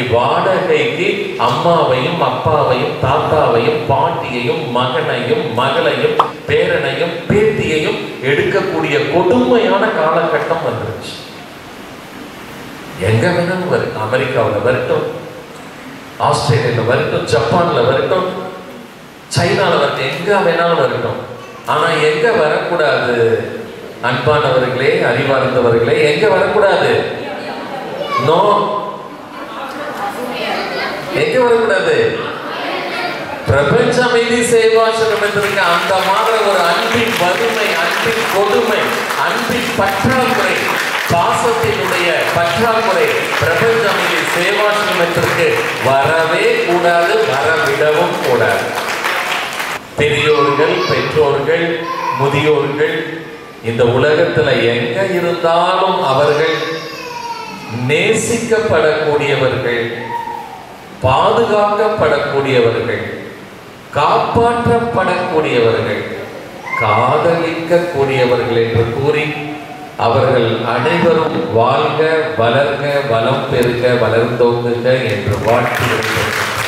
வாடகைக்கு அம்மாவையும் அப்பாவையும் தாத்தாவையும் பாட்டியையும் மகனையும் மகளையும் பேரனையும் பேத்தியையும் எடுக்கக்கூடிய கொடுமையான காலகட்டம் வந்துருச்சு எங்க வேணாலும் வரட்டும் அமெரிக்காவில் வரட்டும் ஆஸ்திரேலியாவில் வரட்டும் ஜப்பான்ல வரட்டும் சைனால வரட்டும் எங்க வேணாலும் வரட்டும் ஆனா எங்க வரக்கூடாது அன்பானவர்களே அறிவார்ந்தவர்களே எங்க வரக்கூடாது நோ எங்க வரக்கூடாது பிரபஞ்ச அமைதி சேவாசனம் என்றிருக்க அந்த மாதிரி ஒரு அன்பின் வறுமை அன்பின் கொடுமை அன்பின் பற்றாக்குறை பாசத்தினுடைய பற்றாக்குறை பிரபஞ்ச அமைதி சேவாசனம் என்றிருக்கு வரவே கூடாது வரவிடவும் கூடாது பெரியோர்கள் பெற்றோர்கள் முதியோர்கள் இந்த உலகத்துல எங்க இருந்தாலும் அவர்கள் நேசிக்கப்படக்கூடியவர்கள் பாதுகாக்கப்படக்கூடியவர்கள் காப்பாற்றப்படக்கூடியவர்கள் காதலிக்கக்கூடியவர்கள் என்று கூறி அவர்கள் அனைவரும் வாழ்க வளர்க வளம் பெருக வளர்ந்தோங்குக என்று வாழ்த்து வருகின்றனர்